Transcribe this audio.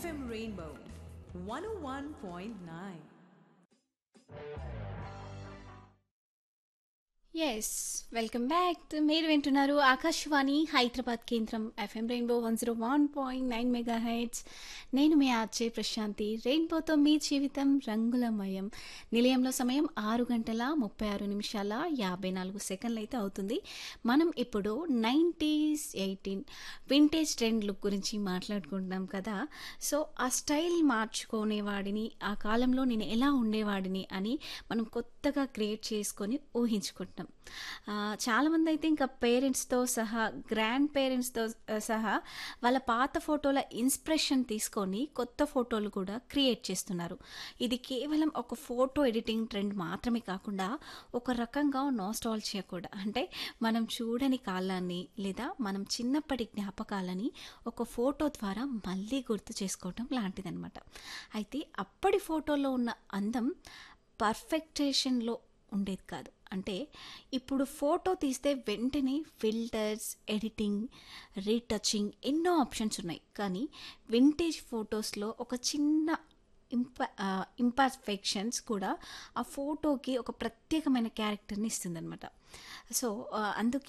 FM Rainbow 101.9. Yes welcome back మీరు వింటున్నారు ఆకాశవాణి హైదరాబాద్ కేంద్రం FM rainbow one zero one point nine mega hits నేను మీ ఆర్చే ప్రశాంతి రెయిన్బోతో మీ జీవితం రంగులమయం నిలయంలో సమయం ఆరు గంటల ముప్పై ఆరు నిమిషాల యాభై నాలుగు సెకండ్లు అయితే అవుతుంది మనం ఇప్పుడు nineties eighteen vintage trend look గురించి మాట్లాడుకుంటున్నాం కదా సో ఆ స్టైల్ మార్చుకునేవాడిని ఆ కాలంలో నేను ఎలా ఉండేవాడిని అని మనం కొత్తగా క్రియేట్ చేసుకొని ఊహించుకుంటున్నాం ఆ, చాలామంది అయితే ఇంకా పేరెంట్స్తో సహా గ్రాండ్ పేరెంట్స్తో సహా వాళ్ళ పాత ఫోటోల ఇన్స్పిరేషన్ తీసుకొని కొత్త ఫోటోలు కూడా క్రియేట్ చేస్తున్నారు ఇది కేవలం ఒక ఫోటో ఎడిటింగ్ ట్రెండ్ మాత్రమే కాకుండా ఒక రకంగా నాస్టాల్జియా కూడా అంటే మనం చూడని కాలాన్ని లేదా మనం చిన్నప్పటి జ్ఞాపకాలని ఒక ఫోటో ద్వారా మళ్ళీ గుర్తు చేసుకోవటం లాంటిదన్నమాట అయితే అప్పటి ఫోటోలో ఉన్న అందం పర్ఫెక్టేషన్లో ఉండేది కాదు అంటే ఇప్పుడు ఫోటో తీస్తే వెంటనే ఫిల్టర్స్ ఎడిటింగ్ రీటచింగ్ ఎన్నో ఆప్షన్స్ ఉన్నాయి కానీ వింటేజ్ ఫొటోస్లో ఒక చిన్న ఇంప ఇంపర్ఫెక్షన్స్ కూడా ఆ ఫోటోకి ఒక ప్రత్యేకమైన క్యారెక్టర్ని ఇస్తుందన్నమాట సో ఆ, అందుకే